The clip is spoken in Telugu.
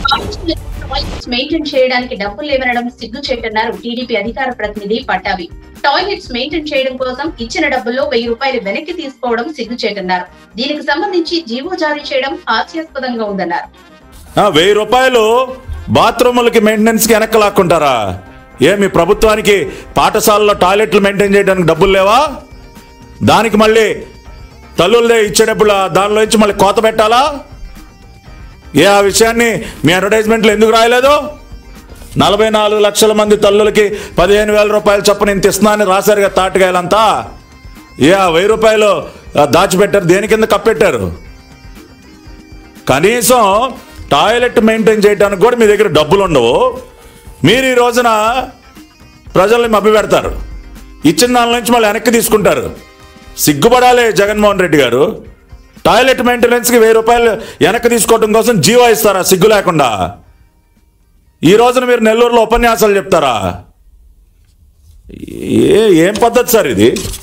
టాయిలెట్స్ మెయింటైన్ చేయడానికి డబ్బులు లేవనడం సిగ్గుచేటన్నారు టీడీపీ అధికార ప్రతినిధి పట్టాభి టాయిలెట్స్ మెయింటైన్ చేయడం కోసం ఇచ్చిన డబ్బుల్లో వెయ్యి రూపాయలు వెనక్కి తీసుకోవడం సిగ్గుచేటన్నారు దీనికి సంబంధించి జీవో జారీ చేయడం హాస్యాస్పదంగా ఉందన్నారు ఆ, వెయ్యి రూపాయలు బాత్రూములకి మెయింటెనెన్స్కి వెనక్కి లాక్కుంటారా ఏ మీ ప్రభుత్వానికి పాఠశాలలో టాయిలెట్లు మెయింటైన్ చేయడానికి డబ్బులు లేవా దానికి మళ్ళీ తల్లులదే ఇచ్చేటప్పుడు ఆ దానిలో నుంచి మళ్ళీ కోత పెట్టాలా ఏ ఆ విషయాన్ని మీ అడ్వర్టైజ్మెంట్లో ఎందుకు రాయలేదు నలభై నాలుగు లక్షల మంది తల్లులకి పదిహేను వేల రూపాయలు చొప్పున ఇంత ఇస్తున్నానని రాశారుగా తాటికాయలంతా ఏ ఆ వెయ్యి రూపాయలు ఆ, దాచిపెట్టారు దేని కింద కప్పెట్టారు కనీసం టాయిలెట్ మెయింటైన్ చేయడానికి కూడా మీ దగ్గర డబ్బులు ఉండవు మీరు ఈ రోజున ప్రజల్ని మభ్య పెడతారు ఇచ్చిన దాని నుంచి మళ్ళీ వెనక్కి తీసుకుంటారు సిగ్గుపడాలి జగన్మోహన్ రెడ్డి గారు టాయిలెట్ మెయింటెనెన్స్కి వెయ్యి రూపాయలు వెనక్కి తీసుకోవడం కోసం జీవో ఇస్తారా సిగ్గు లేకుండా ఈ రోజున మీరు నెల్లూరులో ఉపన్యాసాలు చెప్తారా ఏ ఏం పద్ధతి సార్ ఇది